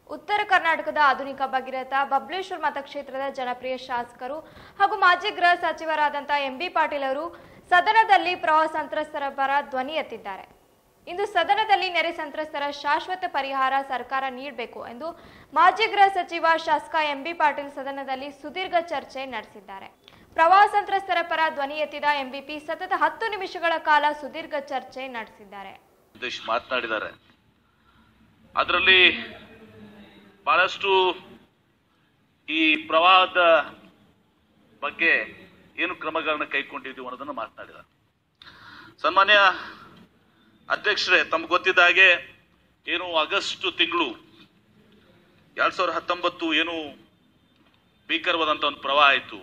ಉತ್ತರ ಕರ್ನಾಟಕದ ಆಧುನಿಕ ಭಗೀರಥ ಬಬ್ಲೇಶ್ವರ್ ಮತಕ್ಷೇತ್ರದ ಜನಪ್ರಿಯ ಶಾಸಕರು ಹಾಗೂ ಮಾಜಿ ಗೃಹ ಸಚಿವರಾದಂಥ ಎಂಬಿ ಪಾಟೀಲ್ ಅವರು ಸದನದಲ್ಲಿ ಪ್ರವಾಹ ಸಂತ್ರಸ್ತರ ಪರ ಧ್ವನಿ ಎತ್ತಿದ್ದಾರೆ ಇಂದು ಸದನದಲ್ಲಿ ನೆರೆ ಸಂತ್ರಸ್ತರ ಶಾಶ್ವತ ಪರಿಹಾರ ಸರ್ಕಾರ ನೀಡಬೇಕು ಎಂದು ಮಾಜಿ ಗೃಹ ಸಚಿವ ಶಾಸಕ ಎಂಬಿ ಪಾಟೀಲ್ ಸದನದಲ್ಲಿ ಸುದೀರ್ಘ ಚರ್ಚೆ ನಡೆಸಿದ್ದಾರೆ ಪ್ರವಾಹ ಸಂತ್ರಸ್ತರ ಪರ ಧ್ವನಿ ಎತ್ತಿದ ಎಂಬಿಪಿ ಸತತ ಹತ್ತು ನಿಮಿಷಗಳ ಕಾಲ ಸುದೀರ್ಘ ಚರ್ಚೆ ನಡೆಸಿದ್ದಾರೆ ಉದ್ದೇಶ ಮಾತನಾಡಿದ್ದಾರೆ ಅದರಲ್ಲಿ ಬಹಳಷ್ಟು ಈ ಪ್ರವಾಹದ ಬಗ್ಗೆ ಏನು ಕ್ರಮಗಳನ್ನ ಕೈಗೊಂಡಿದ್ದೀವಿ ಅನ್ನೋದನ್ನು ಮಾತನಾಡಿದ್ದಾರೆ ಸನ್ಮಾನ್ಯ ಅಧ್ಯಕ್ಷರೇ ತಮ್ಗೆ ಗೊತ್ತಿದ್ದ ಹಾಗೆ ಏನು ಆಗಸ್ಟ್ ತಿಂಗಳು ಎರಡ್ ಸಾವಿರದ ಹತ್ತೊಂಬತ್ತು ಏನು ಭೀಕರವಾದಂತ ಒಂದು ಪ್ರವಾಹ ಆಯಿತು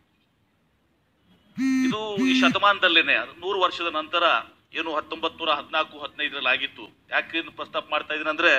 ಇದು ಈ ಶತಮಾನದಲ್ಲೇನೆ ಅದು ನೂರು ವರ್ಷದ ನಂತರ ಏನು ಹತ್ತೊಂಬತ್ ನೂರ ಹದಿನಾಲ್ಕು ಹದಿನೈದರಲ್ಲಿ ಆಗಿತ್ತು ಯಾಕೆ ಇದನ್ನ ಪ್ರಸ್ತಾಪ ಮಾಡ್ತಾ ಇದೀನಿ ಅಂದ್ರೆ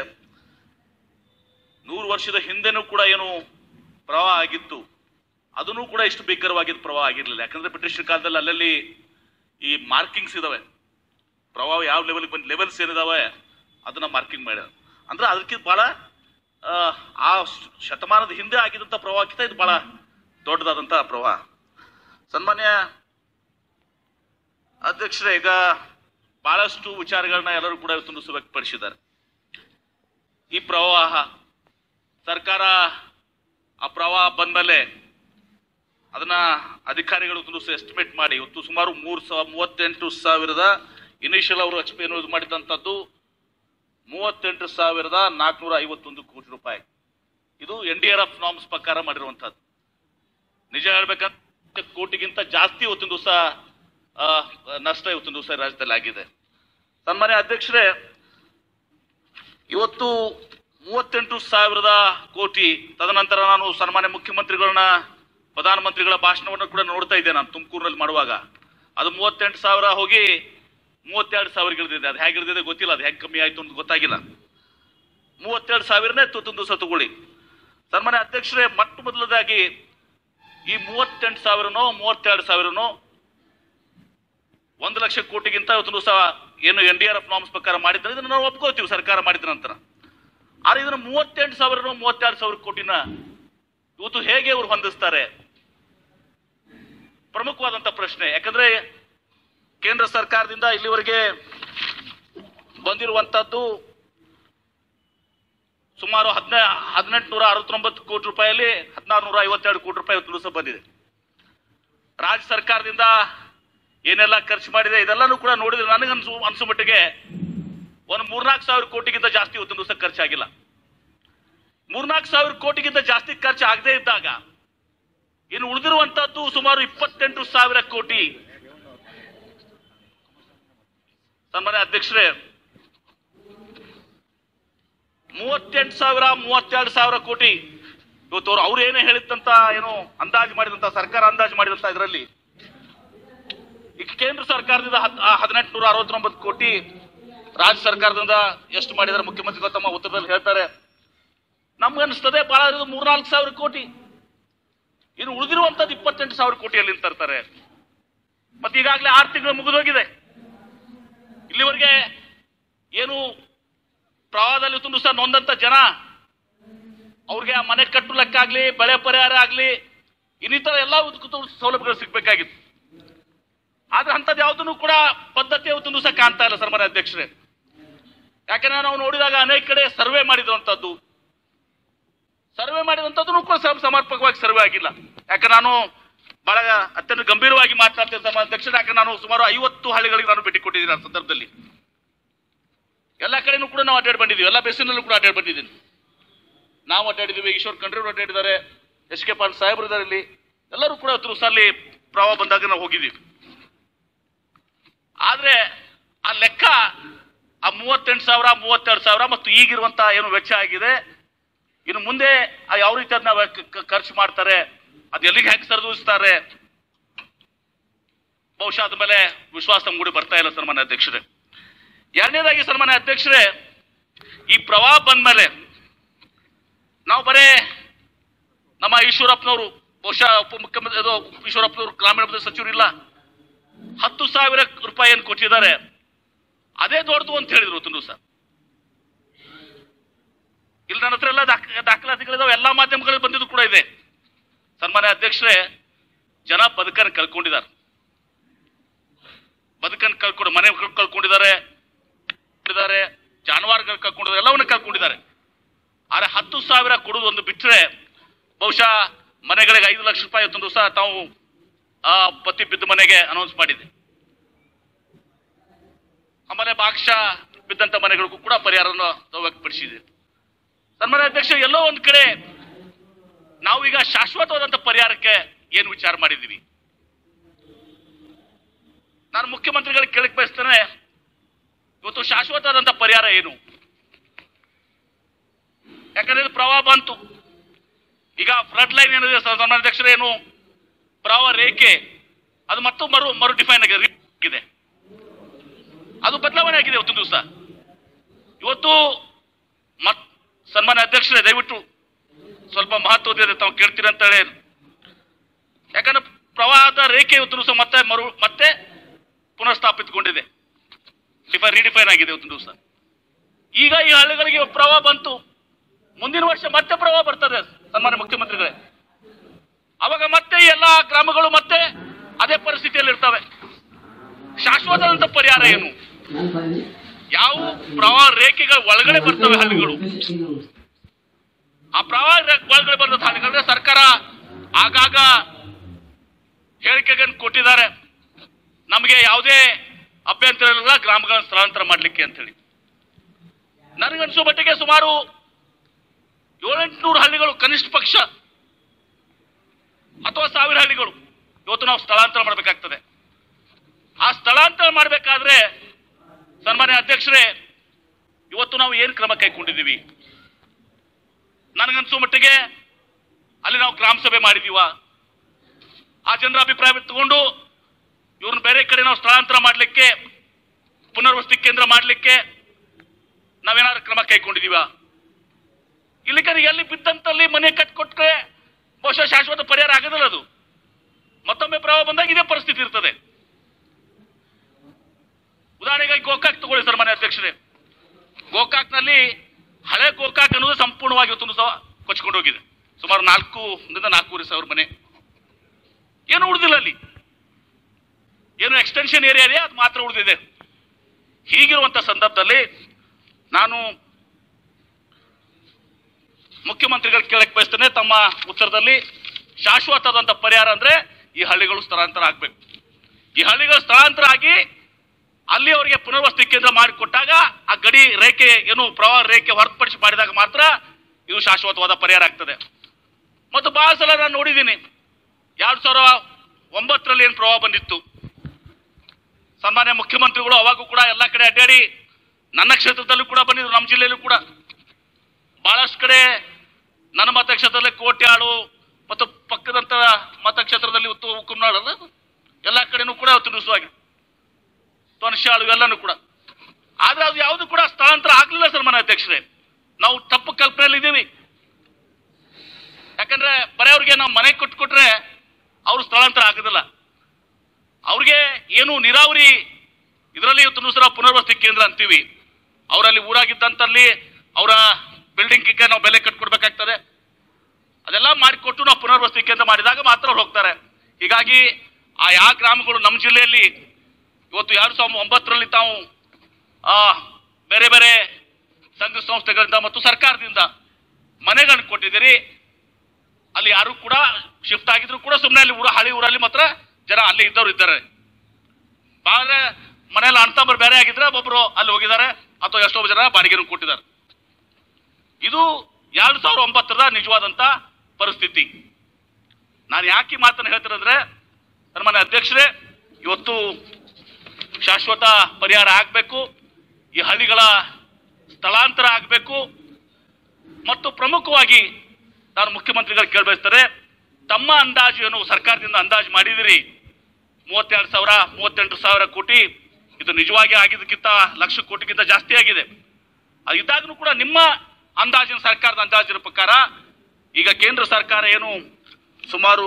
ನೂರು ವರ್ಷದ ಹಿಂದೆನೂ ಕೂಡ ಏನು ಪ್ರವಾಹ ಆಗಿತ್ತು ಅದನ್ನು ಕೂಡ ಇಷ್ಟು ಭೀಕರವಾಗಿದ್ದ ಪ್ರವಾಹ ಆಗಿರ್ಲಿಲ್ಲ ಯಾಕಂದ್ರೆ ಬ್ರಿಟಿಷ್ ಕಾಲದಲ್ಲಿ ಅಲ್ಲಲ್ಲಿ ಈ ಮಾರ್ಕಿಂಗ್ಸ್ ಇದಾವೆ ಪ್ರವಾಹ ಯಾವ ಲೆವೆಲ್ ಬಂದ್ ಲೆವೆಲ್ಸ್ ಏನಿದಾವೆ ಅದನ್ನ ಮಾರ್ಕಿಂಗ್ ಮಾಡ್ಯಾರ ಅಂದ್ರೆ ಅದಕ್ಕಿಂತ ಬಹಳ ಆ, ಆ ಶತಮಾನದ ಹಿಂದೆ ಆಗಿದ್ದಂತ ಪ್ರವಾಹಕ್ಕಿಂತ ಇದು ಬಹಳ ದೊಡ್ಡದಾದಂತ ಪ್ರವಾಹ ಸನ್ಮಾನ್ಯ ಅಧ್ಯಕ್ಷರೇ ಈಗ ಬಹಳಷ್ಟು ವಿಚಾರಗಳನ್ನ ಎಲ್ಲರೂ ಕೂಡ ಇವತ್ತು ವ್ಯಕ್ತಪಡಿಸಿದ್ದಾರೆ ಈ ಪ್ರವಾಹ ಸರ್ಕಾರ ಆ ಪ್ರವಾಹ ಬಂದ್ಮೇಲೆ ಅದನ್ನ ಅಧಿಕಾರಿಗಳು ತುಂಬ ಎಸ್ಟಿಮೇಟ್ ಮಾಡಿ ಇವತ್ತು ಸುಮಾರು ಮೂರು ಸಾವಿರ ಮೂವತ್ತೆಂಟು ಸಾವಿರದ ಇನಿಷಿಯಲ್ ಅವರು ಎಕ್ಸ್ಪಿ ಏನು ಇದು ಮಾಡಿದಂಥದ್ದು ಮೂವತ್ತೆಂಟು ಸಾವಿರದ ನಾಲ್ಕುನೂರ ಐವತ್ತೊಂದು ಕೋಟಿ ರೂಪಾಯಿ ಇದು N D R F norms ಪ್ರಕಾರ ಮಾಡಿರುವಂಥದ್ದು ನಿಜ ಹೇಳ್ಬೇಕಂತ ಕೋಟಿಗಿಂತ ಜಾಸ್ತಿ ಇವತ್ತಿನ ದಿವಸ ನಷ್ಟ ಇವತ್ತಿನ ದಿವಸ ರಾಜ್ಯದಲ್ಲಿ ಆಗಿದೆ ಸನ್ಮಾನ್ಯ ಅಧ್ಯಕ್ಷರೇ ಇವತ್ತು ಮೂವತ್ತೆಂಟು ಸಾವಿರದ ಕೋಟಿ ತದನಂತರ ನಾನು ಸನ್ಮಾನ್ಯ ಮುಖ್ಯಮಂತ್ರಿಗಳನ್ನ ಪ್ರಧಾನಮಂತ್ರಿಗಳ ಭಾಷಣವನ್ನು ಕೂಡ ನೋಡ್ತಾ ಇದ್ದೆ ನಾನು ತುಮಕೂರಿನಲ್ಲಿ ಮಾಡುವಾಗ ಅದು ಮೂವತ್ತೆಂಟು ಸಾವಿರ ಹೋಗಿ ಮೂವತ್ತೆರಡು ಸಾವಿರ ಇಳಿದಿದೆ ಅದು ಹೇಗೆ ಇಳಿದಿದೆ ಗೊತ್ತಿಲ್ಲ ಅದು ಹೆಂಗೆ ಕಮ್ಮಿ ಆಯ್ತು ಅಂತ ಗೊತ್ತಾಗಿಲ್ಲ ಮೂವತ್ತೆರಡು ಸಾವಿರನೇ ತುತ್ತೊಂದು ದಿವಸ ತಗೊಳ್ಳಿ ಸನ್ಮಾನ್ಯ ಅಧ್ಯಕ್ಷರೇ ಮೊಟ್ಟ ಮೊದಲದಾಗಿ ಈ ಮೂವತ್ತೆಂಟು ಸಾವಿರನೋ ಮೂವತ್ತೆರಡು ಸಾವಿರನೋ ಒಂದು ಲಕ್ಷ ಕೋಟಿಗಿಂತ ಇವತ್ತು ದಿವಸ ಏನು N D R F norms ಪ್ರಕಾರ ಮಾಡಿದ್ರೆ ಇದನ್ನ ನಾವು ಒಪ್ಕೋತೀವಿ ಸರ್ಕಾರ ಮಾಡಿದ ನಂತರ ಆದ್ರೆ ಇದನ್ನ ಮೂವತ್ತೆಂಟು ಸಾವಿರನೋ ಮೂವತ್ತೆರಡು ಸಾವಿರ ಕೋಟಿನ ಇವತ್ತು ಹೇಗೆ ಅವರು ಹೊಂದಿಸ್ತಾರೆ ಪ್ರಮುಖವಾದಂತ ಪ್ರಶ್ನೆ ಯಾಕಂದ್ರೆ ಕೇಂದ್ರ ಸರ್ಕಾರದಿಂದ ಇಲ್ಲಿವರೆಗೆ ಬಂದಿರುವಂತದ್ದು ಸುಮಾರು ಹದಿನ ಹದಿನೆಂಟುನೂರ ಅರವತ್ತೊಂಬತ್ತು ಕೋಟಿ ರೂಪಾಯಲ್ಲಿ ಹದಿನಾರು ನೂರ ಐವತ್ತೆರಡು ಕೋಟಿ ರೂಪಾಯಿ ಇವತ್ತು ದಿವಸ ಬಂದಿದೆ ರಾಜ್ಯ ಸರ್ಕಾರದಿಂದ ಏನೆಲ್ಲ ಖರ್ಚು ಮಾಡಿದೆ ಇದೆಲ್ಲಾನು ಕೂಡ ನೋಡಿದ್ರೆ ನನಗೆ ಅನ್ಸು ಅನ್ಸೋ ಮಟ್ಟಿಗೆ ಒಂದು ಮೂರ್ನಾಲ್ಕು ಸಾವಿರ ಕೋಟಿಗಿಂತ ಜಾಸ್ತಿ ಇವತ್ತಿನ ದಿವಸ ಖರ್ಚಾಗಿಲ್ಲ ಮೂರ್ನಾಲ್ಕು ಸಾವಿರ ಕೋಟಿಗಿಂತ ಜಾಸ್ತಿ ಖರ್ಚು ಆಗದೇ ಇದ್ದಾಗ ಇನ್ನು ಉಳಿದಿರುವಂತದ್ದು ಸುಮಾರು ಇಪ್ಪತ್ತೆಂಟು ಸಾವಿರ ಕೋಟಿ ಸನ್ಮಾನ್ಯ ಅಧ್ಯಕ್ಷರೇ ಮೂವತ್ತೆಂಟು ಸಾವಿರ ಮೂವತ್ತೆರಡು ಸಾವಿರ ಕೋಟಿ ಇವತ್ತು ಅವ್ರು ಅವ್ರು ಏನೇ ಹೇಳಿದಂತ ಏನು ಅಂದಾಜು ಮಾಡಿದಂತ ಸರ್ಕಾರ ಅಂದಾಜು ಮಾಡಿದಂತ ಇದರಲ್ಲಿ ಈಗ ಕೇಂದ್ರ ಸರ್ಕಾರದಿಂದ ಹದಿನೆಂಟು ನೂರ ಅರವತ್ತೊಂಬತ್ತು ಕೋಟಿ ರಾಜ್ಯ ಸರ್ಕಾರದಿಂದ ಎಷ್ಟು ಮಾಡಿದ್ದಾರೆ ಮುಖ್ಯಮಂತ್ರಿಗಳು ತಮ್ಮ ಉತ್ತರದಲ್ಲಿ ಹೇಳ್ತಾರೆ ನಮ್ಗೆ ಅನಿಸ್ತದೆ ಬಹಳ ಇದು ಮೂರ್ನಾಲ್ಕು ಸಾವಿರ ಕೋಟಿ ಇನ್ನು ಉಳಿದಿರುವಂತದ್ದು ಇಪ್ಪತ್ತೆಂಟು ಸಾವಿರ ಕೋಟಿಯಲ್ಲಿ ತರ್ತಾರೆ ಮತ್ತೆ ಈಗಾಗಲೇ ಆರು ತಿಂಗಳು ಮುಗಿದೋಗಿದೆ ಇಲ್ಲಿವರೆಗೆ ಏನು ಪ್ರವಾಹದಲ್ಲಿ ತುಂಬ ಸಹ ನೊಂದಂತ ಜನ ಅವ್ರಿಗೆ ಆ ಮನೆ ಕಟ್ಟು ಲೆಕ್ಕ ಆಗ್ಲಿ ಬೆಳೆ ಪರಿಹಾರ ಆಗ್ಲಿ ಇನ್ನಿತರ ಎಲ್ಲ ಉದ್ಕೃತ ಸೌಲಭ್ಯಗಳು ಸಿಗ್ಬೇಕಾಗಿತ್ತು ಆದ್ರೆ ಅಂಥದ್ದು ಯಾವುದನ್ನು ಕೂಡ ಪದ್ಧತಿ ಯಾವತ್ತೂ ಸಹ ಕಾಣ್ತಾ ಇಲ್ಲ ಸನ್ಮಾನ್ಯ ಅಧ್ಯಕ್ಷರೇ ಯಾಕಂದ್ರೆ ನಾವು ನೋಡಿದಾಗ ಅನೇಕ ಕಡೆ ಸರ್ವೆ ಮಾಡಿರುವಂತದ್ದು ಸರ್ವೆ ಮಾಡಿದಂಥದ್ದು ಕೂಡ ಸಮ- ಸಮರ್ಪಕವಾಗಿ ಸರ್ವೆ ಆಗಿಲ್ಲ ಯಾಕಂದ್ರೆ ನಾನು ಬಹಳ ಅತ್ಯಂತ ಗಂಭೀರವಾಗಿ ಮಾತನಾಡ್ತೇನೆ ಸನ್ಮಾನ್ಯ ಅಧ್ಯಕ್ಷರೇ ಯಾಕಂದ್ರೆ ನಾನು ಸುಮಾರು ಐವತ್ತು ಹಳ್ಳಿಗಳಿಗೆ ನಾನು ಭೇಟಿ ಕೊಟ್ಟಿದ್ದೀನಿ ಆ ಸಂದರ್ಭದಲ್ಲಿ ಎಲ್ಲ ಕಡೆನೂ ಕೂಡ ನಾವು ಅಡ್ಡಾಡಿ ಬಂದಿದ್ದೀವಿ ಎಲ್ಲ ಬೇಸಿನಲ್ಲೂ ಕೂಡ ಅಡ್ಡಾಡಿ ಬಂದಿದ್ದೀನಿ ನಾವು ಅಡ್ಡಾಡಿದ್ದೀವಿ ಈಶ್ವರ್ ಖಂಡ್ರೆ ಅಡ್ಡಾಡಿದ್ದಾರೆ ಎಸ್ ಕೆ ಪಾಲ್ ಸಾಹೇಬ್ರು ಇದ್ದಾರೆ ಇಲ್ಲಿ ಎಲ್ಲರೂ ಕೂಡ ಹತ್ತು ಅಲ್ಲಿ ಪ್ರವಾಹ ಬಂದಾಗ ನಾವು ಹೋಗಿದ್ದೀವಿ ಆದ್ರೆ ಆ ಲೆಕ್ಕ ಆ ಮೂವತ್ತೆಂಟು ಸಾವಿರ ಮೂವತ್ತೆರಡು ಸಾವಿರ ಮತ್ತು ಈಗಿರುವಂತಹ ಏನು ವೆಚ್ಚ ಆಗಿದೆ ಇನ್ನು ಮುಂದೆ ಆ ಯಾವ ರೀತಿ ಅದನ್ನ ವೆ- ಕ- ಖರ್ಚು ಮಾಡ್ತಾರೆ ಅದು ಎಲ್ಲಿಗೆ ಹೆಂಗೆ ಸರಿದೂಗಿಸ್ತಾರೆ ಬಹುಶಃ ಅದ್ರ ಮೇಲೆ ವಿಶ್ವಾಸ ಮೂಡಿ ಬರ್ತಾ ಇಲ್ಲ ಸನ್ಮಾನ್ಯ ಅಧ್ಯಕ್ಷರೇ ಎರಡನೇದಾಗಿ ಸನ್ಮಾನ್ಯ ಅಧ್ಯಕ್ಷರೇ ಈ ಪ್ರವಾಹ ಬಂದ್ಮೇಲೆ ನಾವು ಬರೇ ನಮ್ಮ ಈಶ್ವರಪ್ಪನವರು ಬಹುಶಃ ಉಪಮುಖ್ಯಮಂತ್ರಿ ಇದು ಈಶ್ವರಪ್ಪನವರು ಗ್ರಾಮೀಣಾಭಿವೃದ್ಧಿ ಸಚಿವರು ಇಲ್ಲ ಹತ್ತು ಸಾವಿರ ರೂಪಾಯಿ ಏನು ಕೊಟ್ಟಿದ್ದಾರೆ ಅದೇ ದೊಡ್ಡದು ಅಂತ ಹೇಳಿದ್ರು ಒಂದು ದಿವಸ ಇಲ್ಲಿ ನನ್ನ ಹತ್ರ ಎಲ್ಲ ಎಲ್ಲ ದಾಖ- ದಾಖಲಾತಿಗಳಿದಾವೆ ಎಲ್ಲಾ ಮಾಧ್ಯಮಗಳಲ್ಲಿ ಬಂದಿದ್ದು ಕೂಡ ಇದೆ ಸನ್ಮಾನ್ಯ ಅಧ್ಯಕ್ಷರೇ ಜನ ಬದುಕನ್ನು ಕಳ್ಕೊಂಡಿದ್ದಾರೆ ಬದುಕನ್ನು ಕಳ್ಕೊಂಡು ಮನೆ ಕಳ್ಕೊಂಡಿದ್ದಾರೆ ಕಳ್ಕೊಂಡಿದ್ದಾರೆ ಜಾನುವಾರುಗಳು ಕಳ್ಕೊಂಡಿದ್ದಾರೆ ಎಲ್ಲವನ್ನ ಕಳ್ಕೊಂಡಿದ್ದಾರೆ ಆದ್ರೆ ಹತ್ತು ಸಾವಿರ ಕೊಡುವುದು ಒಂದು ಬಿಟ್ಟರೆ ಬಹುಶಃ ಮನೆಗಳಿಗೆ ಐದು ಲಕ್ಷ ರೂಪಾಯಿ ಇವತ್ತೊಂದು ದಿವಸ ತಾವು ಆ ಪತಿ ಬಿದ್ದ ಮನೆಗೆ ಅನೌನ್ಸ್ ಮಾಡಿದೆ ಆಮೇಲೆ ಭಾಗಶಃ ಬಿದ್ದಂತ ಮನೆಗಳಿಗೂ ಕೂಡ ಪರಿಹಾರವನ್ನು ತಾವು ವ್ಯಕ್ತಪಡಿಸಿದೆ ಸನ್ಮಾನ್ಯ ಅಧ್ಯಕ್ಷ ಎಲ್ಲೋ ಒಂದ್ ಕಡೆ ನಾವು ಈಗ ಶಾಶ್ವತವಾದಂತ ಪರಿಹಾರಕ್ಕೆ ಏನು ವಿಚಾರ ಮಾಡಿದ್ದೀವಿ ನಾನು ಮುಖ್ಯಮಂತ್ರಿಗಳಿಗೆ ಕೇಳಕ್ ಬಯಸ್ತೇನೆ ಇವತ್ತು ಶಾಶ್ವತವಾದಂತ ಪರಿಹಾರ ಏನು ಯಾಕಂದ್ರೆ ಇದು ಪ್ರವಾಹ ಬಂತು ಈಗ ಫ್ಲಡ್ ಲೈನ್ ಏನಿದೆ ಸನ್ಮಾನ್ಯ ಅಧ್ಯಕ್ಷರೇ ಏನು ಪ್ರವಾಹ ರೇಖೆ ಅದು ಮತ್ತು ಮರು ಮರು ಡಿಫೈನ್ ಆಗಿದೆ ಅದು ಬದಲಾವಣೆ ಆಗಿದೆ ಇವತ್ತು ದಿವಸ ಇವತ್ತು ಮತ್ ಸನ್ಮಾನ್ಯ ಅಧ್ಯಕ್ಷರೇ ದಯವಿಟ್ಟು ಸ್ವಲ್ಪ ಮಹತ್ವದ ತಾವು ಕೇಳ್ತೀರಿ ಅಂತ ಹೇಳಿ ಯಾಕಂದ್ರೆ ಪ್ರವಾಹದ ರೇಖೆ ಇವತ್ತು ದಿವಸ ಮತ್ತೆ ಮರು ಮತ್ತೆ ಪುನಃಸ್ಥಾಪಿತಗೊಂಡಿದೆ ಡಿಫೈನ್ ರಿಡಿಫೈನ್ ಆಗಿದೆ ಇವತ್ತು ದಿವಸ ಈಗ ಈ ಹಳ್ಳಿಗಳಿಗೆ ಪ್ರವಾಹ ಬಂತು ಮುಂದಿನ ವರ್ಷ ಮತ್ತೆ ಪ್ರವಾಹ ಬರ್ತದೆ ಸನ್ಮಾನ್ಯ ಮುಖ್ಯಮಂತ್ರಿಗಳೇ ಅವಾಗ ಮತ್ತೆ ಈ ಎಲ್ಲಾ ಗ್ರಾಮಗಳು ಮತ್ತೆ ಅದೇ ಪರಿಸ್ಥಿತಿಯಲ್ಲಿ ಇರ್ತವೆ ಶಾಶ್ವತವಾದಂತ ಪರಿಹಾರ ಏನು ಯಾವ ಪ್ರವಾಹ ರೇಖೆಗಳ ಒಳಗಡೆ ಬರ್ತವೆ ಹಳ್ಳಿಗಳು ಆ ಪ್ರವಾಹ ರೇ- ಒಳಗಡೆ ಬರ್ತದ ಹಳ್ಳಿಗಳನ್ನ ಸರ್ಕಾರ ಆಗಾಗ ಹೇಳಿಕೆಗಳನ್ನು ಕೊಟ್ಟಿದ್ದಾರೆ ನಮಗೆ ಯಾವುದೇ ಅಭ್ಯಂತರ ಇಲ್ಲ ಗ್ರಾಮಗಳನ್ನು ಸ್ಥಳಾಂತರ ಮಾಡಲಿಕ್ಕೆ ಅಂತ ಹೇಳಿ ನನಗನ್ಸೋ ಮಟ್ಟಿಗೆ ಸುಮಾರು ಏಳೆಂಟುನೂರು ಹಳ್ಳಿಗಳು ಕನಿಷ್ಠ ಪಕ್ಷ ಅಥವಾ ಸಾವಿರ ಹಳ್ಳಿಗಳು ಇವತ್ತು ನಾವು ಸ್ಥಳಾಂತರ ಮಾಡಬೇಕಾಗ್ತದೆ ಆ ಸ್ಥಳಾಂತರ ಮಾಡಬೇಕಾದ್ರೆ ಸನ್ಮಾನ್ಯ ಅಧ್ಯಕ್ಷರೇ ಇವತ್ತು ನಾವು ಏನು ಕ್ರಮ ಕೈಗೊಂಡಿದ್ದೀವಿ ನನಗನ್ಸೋ ಮಟ್ಟಿಗೆ ಅಲ್ಲಿ ನಾವು ಗ್ರಾಮ ಸಭೆ ಮಾಡಿದೀವ ಆ ಜನರ ಅಭಿಪ್ರಾಯ ತಗೊಂಡು ಇವ್ರನ್ನ ಬೇರೆ ಕಡೆ ನಾವು ಸ್ಥಳಾಂತರ ಮಾಡಲಿಕ್ಕೆ ಪುನರ್ವಸತಿ ಕೇಂದ್ರ ಮಾಡಲಿಕ್ಕೆ ನಾವೇನಾದ್ರೂ ಕ್ರಮ ಕೈಗೊಂಡಿದೀವ ಇಲ್ಲಿಕರಿಗೆ ಎಲ್ಲಿ ಬಿದ್ದಂತಲ್ಲಿ ಮನೆ ಕಟ್ಕೊಟ್ರೆ ಬಹುಶಃ ಶಾಶ್ವತ ಪರಿಹಾರ ಆಗೋದಿಲ್ಲ ಅದು ಮತ್ತೊಮ್ಮೆ ಪ್ರವಾಹ ಬಂದಾಗ ಇದೇ ಪರಿಸ್ಥಿತಿ ಇರ್ತದೆ ಉದಾಹರಣೆಗೆ ಗೋಕಾಕ್ ತಗೊಳ್ಳಿ ಸರ್ ಮನೆ ಅಧ್ಯಕ್ಷರೇ ಗೋಕಾಕ್ನಲ್ಲಿ ಹಳೆ ಗೋಕಾಕ್ ಅನ್ನೋದು ಸಂಪೂರ್ಣವಾಗಿ ಇವತ್ತು ಸಹ ಕೊಚ್ಕೊಂಡು ಹೋಗಿದೆ ಸುಮಾರು ನಾಲ್ಕು ದಿಂದ ನಾಲ್ಕೂವರೆ ಸಾವಿರ ಮನೆ ಏನು ಉಳಿದಿಲ್ಲ ಅಲ್ಲಿ ಏನು ಎಕ್ಸ್ಟೆನ್ಷನ್ ಏರಿಯಾ ಇದೆ ಅದು ಮಾತ್ರ ಉಳಿದಿದೆ ಹೀಗಿರುವಂತ ಸಂದರ್ಭದಲ್ಲಿ ನಾನು ಮುಖ್ಯಮಂತ್ರಿಗಳು ಕೇಳಕ್ ಬಯಸ್ತೇನೆ ತಮ್ಮ ಉತ್ತರದಲ್ಲಿ ಶಾಶ್ವತವಾದಂತ ಪರಿಹಾರ ಅಂದ್ರೆ ಈ ಹಳ್ಳಿಗಳು ಸ್ಥಳಾಂತರ ಆಗ್ಬೇಕು ಈ ಹಳ್ಳಿಗಳು ಸ್ಥಳಾಂತರ ಆಗಿ ಅಲ್ಲಿ ಅವರಿಗೆ ಪುನರ್ವಸತಿ ಕೇಂದ್ರ ಮಾಡಿಕೊಟ್ಟಾಗ ಆ ಗಡಿ ರೇಖೆ ಏನು ಪ್ರವಾಹ ರೇಖೆ ಹೊರತುಪಡಿಸಿ ಮಾಡಿದಾಗ ಮಾತ್ರ ಇದು ಶಾಶ್ವತವಾದ ಪರಿಹಾರ ಆಗ್ತದೆ ಮತ್ತು ಬಹಳ ಸಲ ನಾನು ನೋಡಿದ್ದೀನಿ ಎರಡ್ ಸಾವಿರ ಒಂಬತ್ತರಲ್ಲಿ ಏನು ಪ್ರವಾಹ ಬಂದಿತ್ತು ಸನ್ಮಾನ್ಯ ಮುಖ್ಯಮಂತ್ರಿಗಳು ಅವಾಗೂ ಕೂಡ ಎಲ್ಲ ಕಡೆ ಅಡ್ಡಾಡಿ ನನ್ನ ಕ್ಷೇತ್ರದಲ್ಲೂ ಕೂಡ ಬಂದಿದ್ರು ನಮ್ಮ ಜಿಲ್ಲೆಯಲ್ಲೂ ಕೂಡ ಬಹಳಷ್ಟು ಕಡೆ ನನ್ನ ಮತಕ್ಷೇತ್ರದಲ್ಲಿ ಕೋಟ್ಯಾಳು ಮತ್ತು ಪಕ್ಕದಂತ ಮತಕ್ಷೇತ್ರದಲ್ಲಿ ಉತ್ತು ಕುಮ್ನಾಳ್ ಅಲ್ಲ ಎಲ್ಲ ಕಡೆನೂ ಕೂಡ ಅವತ್ತು ನುಸುವಾಗಿದೆ ತೊನಶಾಳು ಇವೆಲ್ಲನೂ ಕೂಡ ಆದ್ರೆ ಅದು ಯಾವುದು ಕೂಡ ಸ್ಥಳಾಂತರ ಆಗ್ಲಿಲ್ಲ ಸರ್ ಮನೆ ಅಧ್ಯಕ್ಷರೇ ನಾವು ತಪ್ಪು ಕಲ್ಪನೆಯಲ್ಲಿ ಇದ್ದೀವಿ ಯಾಕಂದ್ರೆ ಬರೀ ಅವ್ರಿಗೆ ನಾವು ಮನೆ ಕೊಟ್ಕೊಟ್ರೆ ಅವ್ರು ಸ್ಥಳಾಂತರ ಆಗೋದಿಲ್ಲ ಅವ್ರಿಗೆ ಏನು ನೀರಾವರಿ ಇದರಲ್ಲಿ ಇವತ್ತು ಸಹ ಪುನರ್ವಸತಿ ಕೇಂದ್ರ ಅಂತೀವಿ ಅವರಲ್ಲಿ ಊರಾಗಿದ್ದಂತಲ್ಲಿ ಅವರ ಬಿಲ್ಡಿಂಗ್ಗೆ ನಾವು ಬೆಲೆ ಕಟ್ಕೊಡ್ಬೇಕಾಗ್ತದೆ ಅದೆಲ್ಲ ಮಾಡಿಕೊಟ್ಟು ನಾವು ಪುನರ್ವಸತಿ ಕೇಂದ್ರ ಮಾಡಿದಾಗ ಮಾತ್ರ ಅವ್ರು ಹೋಗ್ತಾರೆ ಹೀಗಾಗಿ ಆ ಯಾವ ಗ್ರಾಮಗಳು ನಮ್ಮ ಜಿಲ್ಲೆಯಲ್ಲಿ ಇವತ್ತು ಎರಡು ಸಾವಿರದ ಒಂಬತ್ತರಲ್ಲಿ ತಾವು ಆ ಬೇರೆ ಬೇರೆ ಸಂಘ ಸಂಸ್ಥೆಗಳಿಂದ ಮತ್ತು ಸರ್ಕಾರದಿಂದ ಮನೆಗಳನ್ನು ಕೊಟ್ಟಿದ್ದೀರಿ ಅಲ್ಲಿ ಯಾರು ಕೂಡ ಶಿಫ್ಟ್ ಆಗಿದ್ರು ಕೂಡ ಸುಮ್ಮನೆ ಅಲ್ಲಿ ಊರ ಹಳಿ ಊರಲ್ಲಿ ಮಾತ್ರ ಜನ ಅಲ್ಲಿ ಇದ್ದವ್ರು ಇದ್ದಾರೆ ಬಹಳ ಮನೆಯಲ್ಲಿ ಅಣ್ತಂಬರು ಬೇರೆ ಆಗಿದ್ರೆ ಒಬ್ಬರು ಅಲ್ಲಿ ಹೋಗಿದ್ದಾರೆ ಅಥವಾ ಎಷ್ಟೋ ಜನ ಬಾಡಿಗೆನೂ ಕೊಟ್ಟಿದ್ದಾರೆ ಇದು ಎರಡು ಸಾವಿರದ ಒಂಬತ್ತರ ನಿಜವಾದಂತ ಪರಿಸ್ಥಿತಿ ನಾನು ಯಾಕೆ ಈ ಮಾತನ್ನು ಹೇಳ್ತೀರಂದ್ರೆ ಸನ್ಮಾನ್ಯ ಅಧ್ಯಕ್ಷರೇ ಇವತ್ತು ಶಾಶ್ವತ ಪರಿಹಾರ ಆಗಬೇಕು ಈ ಹಳ್ಳಿಗಳ ಸ್ಥಳಾಂತರ ಆಗಬೇಕು ಮತ್ತು ಪ್ರಮುಖವಾಗಿ ನಾನು ಮುಖ್ಯಮಂತ್ರಿಗಳು ಕೇಳಬಯಸ್ತಾರೆ ತಮ್ಮ ಅಂದಾಜು ಏನು ಸರ್ಕಾರದಿಂದ ಅಂದಾಜು ಮಾಡಿದಿರಿ ಮೂವತ್ತೆರಡು ಸಾವಿರ ಮೂವತ್ತೆಂಟು ಸಾವಿರ ಕೋಟಿ ಇದು ನಿಜವಾಗಿ ಆಗಿದ್ದಕ್ಕಿಂತ ಲಕ್ಷ ಕೋಟಿಗಿಂತ ಜಾಸ್ತಿ ಆಗಿದೆ ಅದು ಇದ್ದಾಗಲೂ ಕೂಡ ನಿಮ್ಮ ಅಂದಾಜಿನ ಸರ್ಕಾರದ ಅಂದಾಜಿನ ಪ್ರಕಾರ ಈಗ ಕೇಂದ್ರ ಸರ್ಕಾರ ಏನು ಸುಮಾರು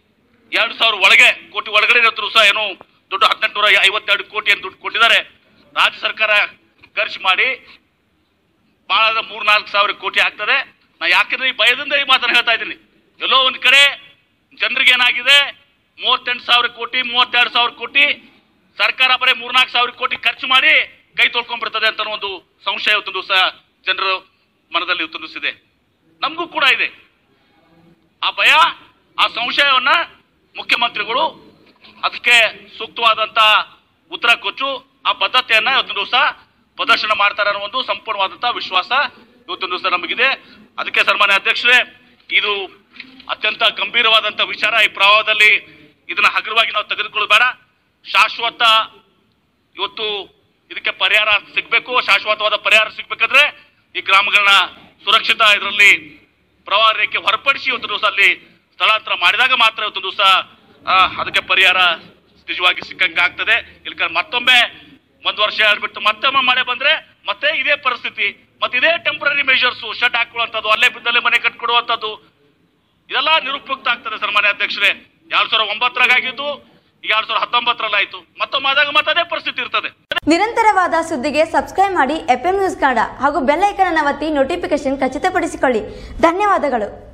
ಎರಡು ಸಾವಿರ ಒಳಗೆ ಕೋಟಿ ಒಳಗಡೆ ಇರೋದ್ರು ಸಹ ಏನು ದುಡ್ಡು ಹದಿನೆಂಟುನೂರ ಐವತ್ತೆರಡು ಕೋಟಿ ಏನು ದುಡ್ಡು ಕೊಟ್ಟಿದ್ದಾರೆ ರಾಜ್ಯ ಸರ್ಕಾರ ಖರ್ಚು ಮಾಡಿ ಬಹಳ ಮೂರ್ನಾಲ್ಕು ಸಾವಿರ ಕೋಟಿ ಆಗ್ತದೆ ನಾ ಯಾಕಂದ್ರೆ ಈ ಭಯದಿಂದ ಈ ಮಾತನ್ನ ಹೇಳ್ತಾ ಇದ್ದೀನಿ ಎಲ್ಲೋ ಒಂದ್ ಕಡೆ ಜನರಿಗೆ ಏನಾಗಿದೆ ಮೂವತ್ತೆಂಟು ಸಾವಿರ ಕೋಟಿ ಮೂವತ್ತೆರಡು ಸಾವಿರ ಕೋಟಿ ಸರ್ಕಾರ ಬರೀ ಮೂರ್ನಾಲ್ಕು ಸಾವಿರ ಕೋಟಿ ಖರ್ಚು ಮಾಡಿ ಕೈ ತೊಳ್ಕೊಂಡ್ಬಿಡ್ತದೆ ಅಂತ ಒಂದು ಸಂಶಯ ಇವತ್ತೊಂದು ದಿವಸ ಜನರ ಮನದಲ್ಲಿ ಇವತ್ತೊಂದು ದಿವಸ ಇದೆ ನಮಗೂ ಕೂಡ ಇದೆ ಆ ಭಯ ಆ ಸಂಶಯವನ್ನ ಮುಖ್ಯಮಂತ್ರಿಗಳು ಅದಕ್ಕೆ ಸೂಕ್ತವಾದಂತ ಉತ್ತರ ಕೊಚ್ಚು ಆ ಬದ್ಧತೆಯನ್ನ ಇವತ್ತೊಂದು ದಿವಸ ಪ್ರದರ್ಶನ ಮಾಡ್ತಾರೆ ಅನ್ನೋ ಒಂದು ಸಂಪೂರ್ಣವಾದಂತ ವಿಶ್ವಾಸ ಇವತ್ತೊಂದು ದಿವಸ ನಮಗಿದೆ ಅದಕ್ಕೆ ಸನ್ಮಾನ್ಯ ಅಧ್ಯಕ್ಷರೇ ಇದು ಅತ್ಯಂತ ಗಂಭೀರವಾದಂತ ವಿಚಾರ ಈ ಪ್ರವಾಹದಲ್ಲಿ ಇದನ್ನ ಹಗುರವಾಗಿ ನಾವು ತೆಗೆದುಕೊಳ್ಳೋದು ಬೇಡ ಶಾಶ್ವತ ಇವತ್ತು ಇದಕ್ಕೆ ಪರಿಹಾರ ಸಿಗ್ಬೇಕು ಶಾಶ್ವತವಾದ ಪರಿಹಾರ ಸಿಗ್ಬೇಕಾದ್ರೆ ಈ ಗ್ರಾಮಗಳನ್ನ ಸುರಕ್ಷಿತ ಇದರಲ್ಲಿ ಪ್ರವಾಹ ರೇಖೆ ಹೊರಪಡಿಸಿ ಇವತ್ತು ದಿವಸ ಅಲ್ಲಿ ಸ್ಥಳಾಂತರ ಮಾಡಿದಾಗ ಮಾತ್ರ ಇವತ್ತು ದಿವಸ ಅದಕ್ಕೆ ಪರಿಹಾರ ನಿಜವಾಗಿ ಸಿಕ್ಕಂಗೆ ಆಗ್ತದೆ ಇಲ್ಕ ಮತ್ತೊಮ್ಮೆ ಒಂದ್ ವರ್ಷ ಹೇಳ್ಬಿಟ್ಟು ಮತ್ತೊಮ್ಮೆ ಮಳೆ ಬಂದ್ರೆ ಮತ್ತೆ ಇದೇ ಪರಿಸ್ಥಿತಿ ಮತ್ತೆ ಇದೇ ಟೆಂಪರರಿ ಮೆಷರ್ಸ್ ಶೆಡ್ ಹಾಕುವಂಥದ್ದು ಅಲ್ಲೇ ಬಿದ್ದಲ್ಲೇ ಮನೆ ಕಟ್ಕೊಡುವಂಥದ್ದು ಇದೆಲ್ಲ ನಿರುಪಯುಕ್ತ ಆಗ್ತದೆ ಸನ್ಮಾನ್ಯ ಅಧ್ಯಕ್ಷರೇ ಎರಡ್ ಸಾವಿರದ ಒಂಬತ್ತರಾಗ ಆಗಿದ್ದು ಈಗ ಎರಡ್ ಸಾವಿರದ ಹತ್ತೊಂಬತ್ತರಲ್ಲಿ ಆಯ್ತು ಮತ್ತೊಮ್ಮೆ ಆದಾಗ ಮತ್ತೆ ಅದೇ ಪರಿಸ್ಥಿತಿ ಇರ್ತದೆ ನಿರಂತರವಾದ ಸುದ್ದಿಗೆ ಸಬ್ಸ್ಕ್ರೈಬ್ ಮಾಡಿ ಎಫ್ ನ್ಯೂಸ್ ಕನ್ನಡ ಹಾಗೂ ಬೆಲ್ ಐಕನ್ ಒತ್ತಿ ನೋಟಿಫಿಕೇಶನ್ ಖಚಿತಪಡಿಸಿಕೊಳ್ಳಿ ಧನ್ಯವಾದಗಳು